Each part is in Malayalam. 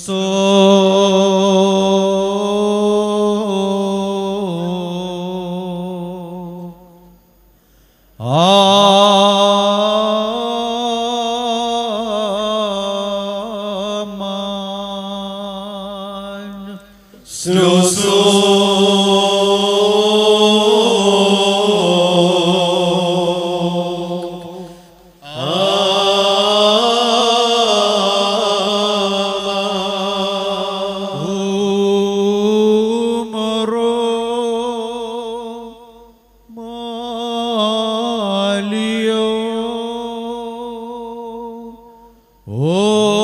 ശ്ലോസോ ആമാൻ ഉമറോ മാലിയോ ഓ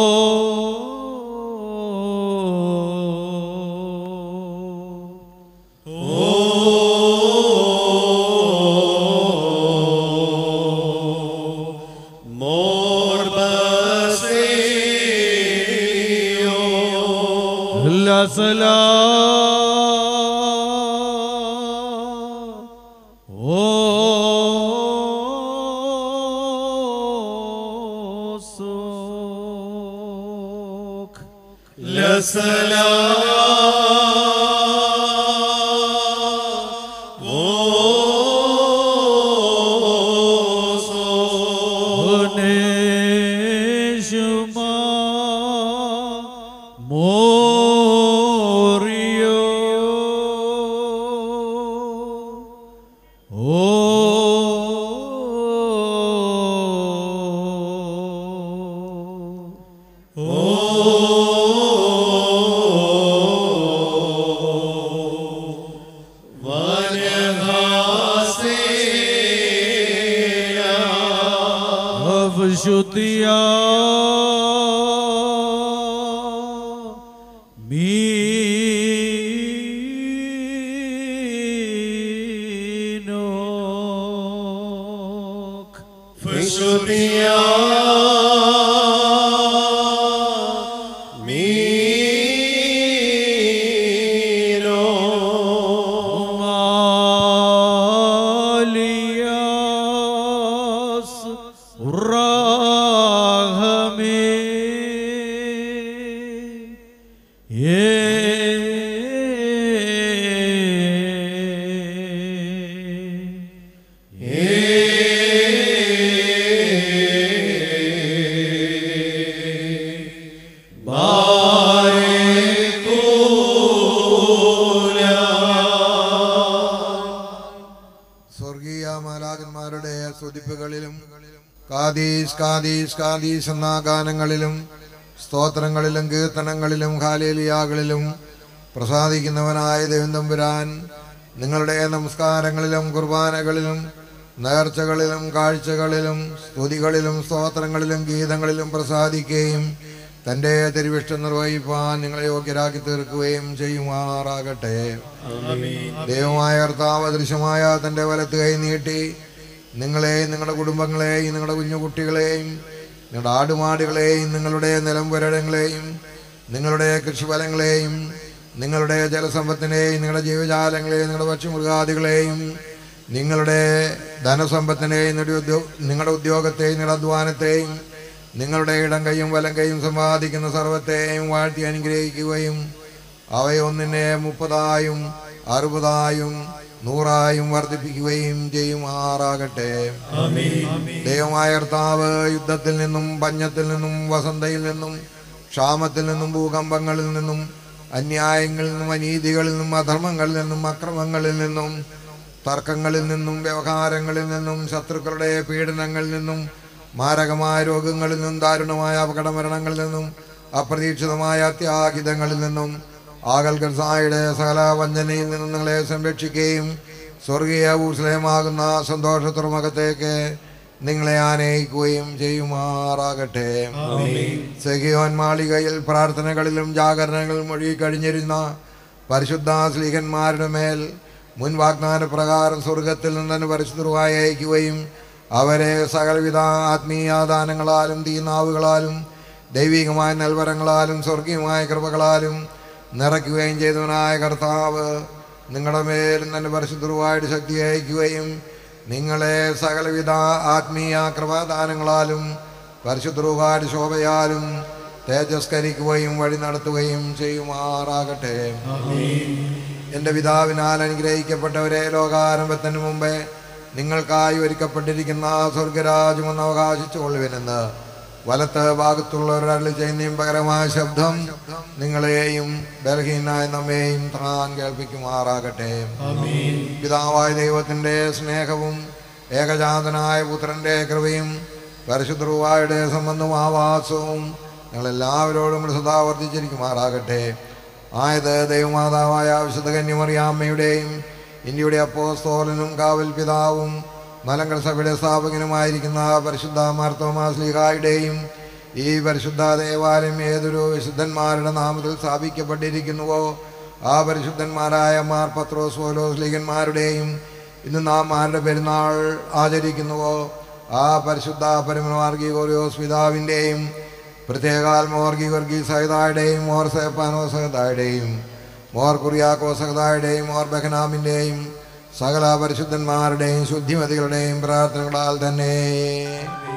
لا سلام وصوك ونجمع موريو Oh أفشطيا مينوك مالياس الرحمي സ്വർഗീയ മാലാകന്മാരുടെ സ്തുതിപ്പുകളിലും കാദീസ് കാദീസ് കാദീസ് എന്ന ഗാനങ്ങളിലും സ്തോത്രങ്ങളിലും കീർത്തനങ്ങളിലും ഹാലേലിയാകളിലും പ്രസാദിക്കുന്നവനായ ദൈവം തമ്പുരാൻ നിങ്ങളുടെ നമസ്കാരങ്ങളിലും കുർബാനകളിലും നേർച്ചകളിലും കാഴ്ചകളിലും സ്തുതികളിലും സ്തോത്രങ്ങളിലും ഗീതങ്ങളിലും പ്രസാദിക്കുകയും തൻ്റെ തിരുവിഷ്ടം നിർവഹിപ്പാൻ നിങ്ങളെ യോഗ്യരാക്കി തീർക്കുകയും ചെയ്യുമാറാകട്ടെ ദൈവമായ കർത്താവ് ദൃശ്യമായ തൻ്റെ വലത്ത് കൈ നീട്ടി നിങ്ങളെയും നിങ്ങളുടെ കുടുംബങ്ങളെയും നിങ്ങളുടെ കുഞ്ഞു കുട്ടികളെയും നിങ്ങളുടെ ആടുമാടുകളെയും നിങ്ങളുടെ നിലംപുരടങ്ങളെയും നിങ്ങളുടെ കൃഷിഫലങ്ങളെയും നിങ്ങളുടെ ജലസമ്പത്തിനെയും നിങ്ങളുടെ ജീവജാലങ്ങളെയും നിങ്ങളുടെ പക്ഷിമൃഗാദികളെയും നിങ്ങളുടെ ധനസമ്പത്തിനെയും നിങ്ങളുടെ ഉദ്യോ- നിങ്ങളുടെ ഉദ്യോഗത്തെയും നിങ്ങളുടെ അധ്വാനത്തെയും നിങ്ങളുടെ ഇടം കൈയും വലം കൈയും സമ്പാദിക്കുന്ന സർവത്തെയും വാഴ്ത്തി അനുഗ്രഹിക്കുകയും അവയൊന്നിനെ മുപ്പതായും അറുപതായും നൂറായും വർദ്ധിപ്പിക്കുകയും ചെയ്യുമാറാകട്ടെ ദൈവമായ കർത്താവ് യുദ്ധത്തിൽ നിന്നും പഞ്ഞത്തിൽ നിന്നും വസന്തയിൽ നിന്നും ക്ഷാമത്തിൽ നിന്നും ഭൂകമ്പങ്ങളിൽ നിന്നും അന്യായങ്ങളിൽ നിന്നും അനീതികളിൽ നിന്നും അധർമ്മങ്ങളിൽ നിന്നും അക്രമങ്ങളിൽ നിന്നും തർക്കങ്ങളിൽ നിന്നും വ്യവഹാരങ്ങളിൽ നിന്നും ശത്രുക്കളുടെ പീഡനങ്ങളിൽ നിന്നും മാരകമായ രോഗങ്ങളിൽ നിന്നും ദാരുണമായ അപകടമരണങ്ങളിൽ നിന്നും അപ്രതീക്ഷിതമായ അത്യാഹിതങ്ങളിൽ നിന്നും ആകൽക്കർസായുടെ സകല വഞ്ചനയിൽ നിന്നും നിങ്ങളെ സംരക്ഷിക്കുകയും സ്വർഗീയ ഊർസ്ലയമാകുന്ന സന്തോഷ തുറമുഖത്തേക്ക് നിങ്ങളെ ആനയിക്കുകയും ചെയ്യുമാറാകട്ടെ സഖിയോൻ മാളികയിൽ പ്രാർത്ഥനകളിലും ജാഗരണങ്ങളിലും ഒഴുകി കഴിഞ്ഞിരുന്ന പരിശുദ്ധ സ്ലീഹന്മാരുടെ മേൽ മുൻ വാഗ്ദാന പ്രകാരം സ്വർഗത്തിൽ നിന്ന് പരിശുദ്ധമായി അയക്കുകയും അവരെ സകലവിധ ആത്മീയാദാനങ്ങളാലും തീനാവുകളാലും ദൈവികമായ നൽവരങ്ങളാലും സ്വർഗീയമായ കൃപകളാലും നിറയ്ക്കുകയും ചെയ്തവനായ കർത്താവ് നിങ്ങളുടെ മേൽ തന്നെ പരിശുദ്ധരുമായിട്ട് ശക്തി അയക്കുകയും നിങ്ങളെ സകലവിധ ആത്മീയ കൃപാദാനങ്ങളാലും പരിശുദ്ധരുമായിട്ട് ശോഭയാലും തേജസ്കരിക്കുകയും വഴി നടത്തുകയും ചെയ്യുമാറാകട്ടെ എന്റെ പിതാവിനാൽ അനുഗ്രഹിക്കപ്പെട്ടവരെ ലോകാരംഭത്തിന് മുമ്പേ നിങ്ങൾക്കായി ഒരുക്കപ്പെട്ടിരിക്കുന്ന സ്വർഗരാജ്യമെന്ന് അവകാശിച്ചുകൊള്ളുവിനെന്ന് വലത്ത് ഭാഗത്തുള്ളവരുടെ അരളി ചെയ്യുന്നതും പകരമായ ശബ്ദം നിങ്ങളെയും ബലഹീനായ നമ്മെയും താൻ കേൾപ്പിക്കുമാറാകട്ടെ പിതാവായ ദൈവത്തിന്റെ സ്നേഹവും ഏകജാതനായ പുത്രന്റെ കൃപയും പരിശുദ്ധറുവായുടെ സംബന്ധം ആവാസവും ഞങ്ങളെല്ലാവരോടും കൂടി സദാ വർദ്ധിച്ചിരിക്കുമാറാകട്ടെ ആയത് ദൈവമാതാവായ വിശുദ്ധ കന്യമറിയാമ്മയുടെയും ഇന്ത്യയുടെ അപ്പോസ്തോലനും കാവൽ പിതാവും മലങ്കൽ സഭയുടെ സ്ഥാപകനുമായിരിക്കുന്ന പരിശുദ്ധ മാർത്തോമാസ്ലിഹായുടെയും ഈ പരിശുദ്ധ ദേവാലയം ഏതൊരു വിശുദ്ധന്മാരുടെ നാമത്തിൽ സ്ഥാപിക്കപ്പെട്ടിരിക്കുന്നുവോ ആ പരിശുദ്ധന്മാരായ മാർ പത്രോസ് പോലോസ് ലീഗന്മാരുടെയും ഇന്ന് നാം ആരുടെ പെരുന്നാൾ ആചരിക്കുന്നുവോ ആ പരിശുദ്ധ പരമമാർഗി ഗോറിയോസ് പിതാവിൻ്റെയും പ്രത്യേകാൽ മോർഗി വർഗി സഹിതായുടെയും മോർ സേപ്പാനോ സഹിതായുടെയും മോർ കുറിയാക്കോ സഹിതായുടെയും മോർ ബഹനാമിൻ്റെയും സകല പരിശുദ്ധന്മാരുടെയും ശുദ്ധിമതികളുടെയും പ്രാർത്ഥനകളാൽ തന്നെ